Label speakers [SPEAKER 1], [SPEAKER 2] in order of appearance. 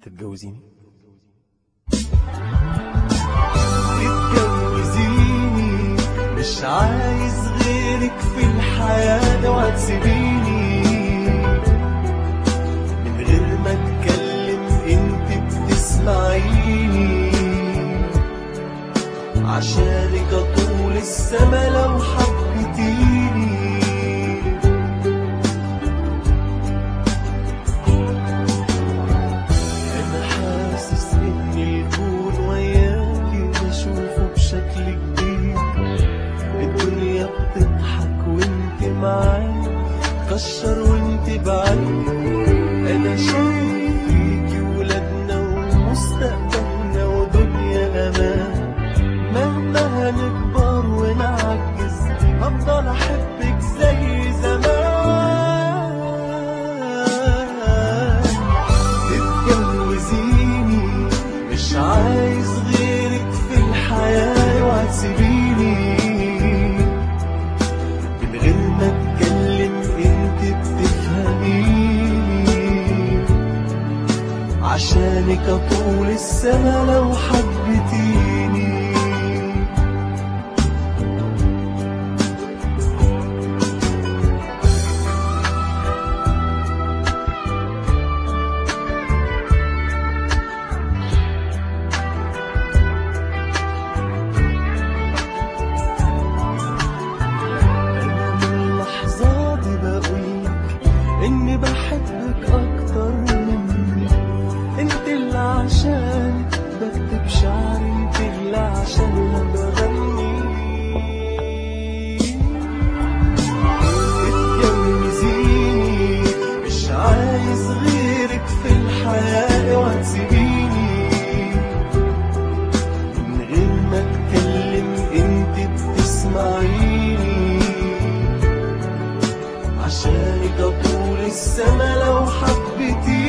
[SPEAKER 1] تتجوزيني
[SPEAKER 2] تتجوزيني مش عايز غيرك في الحياة ده وهتسيبيني من غير ما اتكلم انت بتسمعيني عشانك اطول السما لو حبيتيني انا حاسس ان الكون وياكي بشوفه بشكل جديد الدنيا بتضحك وانت معايا كشر وانت بعيد انا شايف فيكي ولادنا ومستقبلنا ودنيا امان مهما هنكبر ونعجز هفضل احبك زي زمان تتجوزيني مش عايز غيرك في الحياة وهتسيبيني من غير ما اتكلم انت بتفهميني عشانك اطول السما لو حبيتيني أنا من اللحظة دي بقولك إني بحبك أكتر مني أنت اللي عشان بكتب شعري أنت اللي عشانها بغني اتجوزيني مش عايز غيرك في الحياة وهتسيبيني من غير ما اتكلم انت بتسمعيني عشانك اطول السما لو حبيتيني